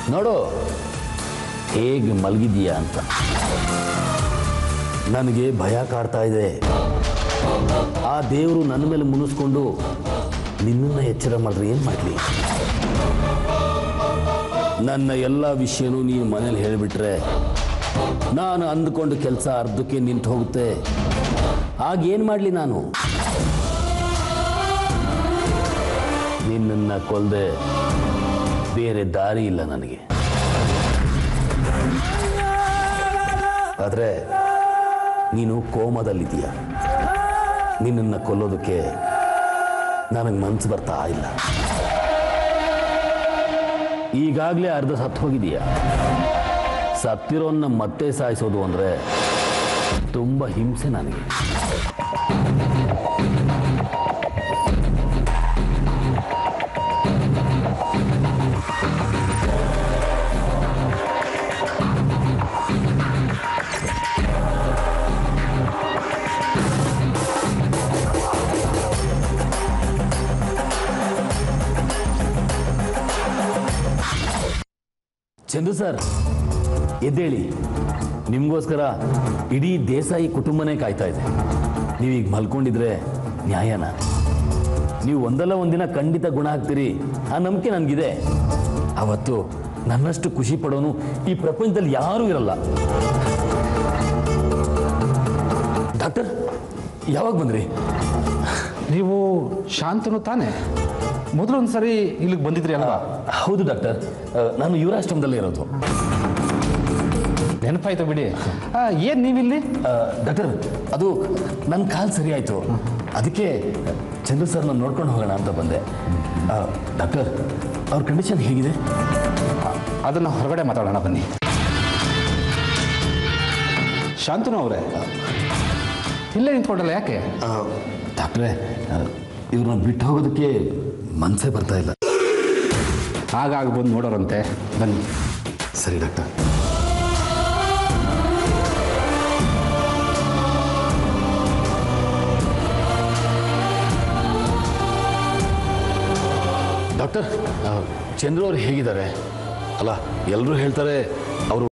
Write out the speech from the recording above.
ನೋಡು ಹೇಗೆ ಮಲಗಿದೀಯ ಅಂತ ನನಗೆ ಭಯ ಕಾಡ್ತಾ ಇದೆ ಆ ದೇವರು ನನ್ನ ಮೇಲೆ ಮುನಿಸ್ಕೊಂಡು ನಿನ್ನನ್ನು ಎಚ್ಚರ ಮಾಡಿದ್ರೆ ಏನು ಮಾಡಲಿ ನನ್ನ ಎಲ್ಲ ವಿಷಯನೂ ನೀನು ಮನೇಲಿ ಹೇಳಿಬಿಟ್ರೆ ನಾನು ಅಂದುಕೊಂಡು ಕೆಲಸ ಅರ್ಧಕ್ಕೆ ನಿಂತು ಹೋಗುತ್ತೆ ಆಗೇನು ಮಾಡಲಿ ನಾನು ನಿನ್ನನ್ನು ಕೊಲ್ಲದೆ ಬೇರೆ ದಾರಿ ಇಲ್ಲ ನನಗೆ ಆದರೆ ನೀನು ಕೋಮದಲ್ಲಿದ್ದೀಯ ನಿನ್ನನ್ನು ಕೊಲ್ಲೋದಕ್ಕೆ ನನಗೆ ಮನಸ್ಸು ಬರ್ತಾ ಇಲ್ಲ ಈಗಾಗಲೇ ಅರ್ಧ ಸತ್ತು ಹೋಗಿದೀಯ ಸತ್ತಿರೋನ್ನ ಮತ್ತೆ ಸಾಯಿಸೋದು ಅಂದರೆ ತುಂಬ ಹಿಂಸೆ ನನಗೆ ಚಂದು ಸರ್ ಎದ್ದೇಳಿ ನಿಮಗೋಸ್ಕರ ಇಡೀ ದೇಸಾಯಿ ಕುಟುಂಬನೇ ಕಾಯ್ತಾ ಇದೆ ನೀವೀಗ ಮಲ್ಕೊಂಡಿದ್ರೆ ನ್ಯಾಯನ ನೀವು ಒಂದಲ್ಲ ಒಂದಿನ ಖಂಡಿತ ಗುಣ ಆಗ್ತೀರಿ ಆ ನಂಬಿಕೆ ನನಗಿದೆ ಅವತ್ತು ನನ್ನಷ್ಟು ಖುಷಿ ಪಡೋನು ಈ ಪ್ರಪಂಚದಲ್ಲಿ ಯಾರೂ ಇರಲ್ಲ ಡಾಕ್ಟರ್ ಯಾವಾಗ ಬಂದ್ರಿ ನೀವು ಶಾಂತನು ತಾನೆ ಮೊದಲೊಂದು ಸರಿ ಇಲ್ಲಿಗೆ ಬಂದಿದ್ರಿ ಅಲ್ವಾ ಹೌದು ಡಾಕ್ಟರ್ ಆ, ನಾನು ಯುವರಾಷ್ಟ್ರಮದಲ್ಲೇ ಇರೋದು ನೆನಪಾಯ್ತು ಬಿಡಿ ಆ, ಏನ್ ನೀವಿಲ್ಲಿ ಆ, ಡಾಕ್ಟರ್ ಅದು ನನ್ನ ಕಾಲು ಸರಿ ಆಯಿತು ಅದಕ್ಕೆ ಚಂದ್ರು ಸರ್ ನಾನು ನೋಡ್ಕೊಂಡು ಹೋಗೋಣ ಅಂತ ಬಂದೆ ಆ, ಡಾಕ್ಟರ್ ಅವ್ರ ಕಂಡೀಷನ್ ಹೇಗಿದೆ ಅದನ್ನ ಹೊರಗಡೆ ಮಾತಾಡೋಣ ಬನ್ನಿ ಶಾಂತನು ಅವರೇ ಇಲ್ಲೇ ನಿಂತ್ಕೊಂಡಲ್ಲ ಯಾಕೆ ಆ, ಡಾಕ್ಟ್ರೇ ಆ, ಇವ್ರನ್ನ ಬಿಟ್ಟು ಹೋಗೋದಕ್ಕೆ ಮನಸ್ಸೇ ಬರ್ತಾ ಇಲ್ಲ ಆಗಾಗ ಬಂದು ನೋಡೋರಂತೆ ಬನ್ನಿ ಸರಿ ಡಾಕ್ಟರ್ ಡಾಕ್ಟರ್ ಆ, ಚಂದ್ರು ಅವ್ರು ಹೇಗಿದ್ದಾರೆ ಅಲ್ಲ ಎಲ್ಲರೂ ಹೇಳ್ತಾರೆ ಅವರು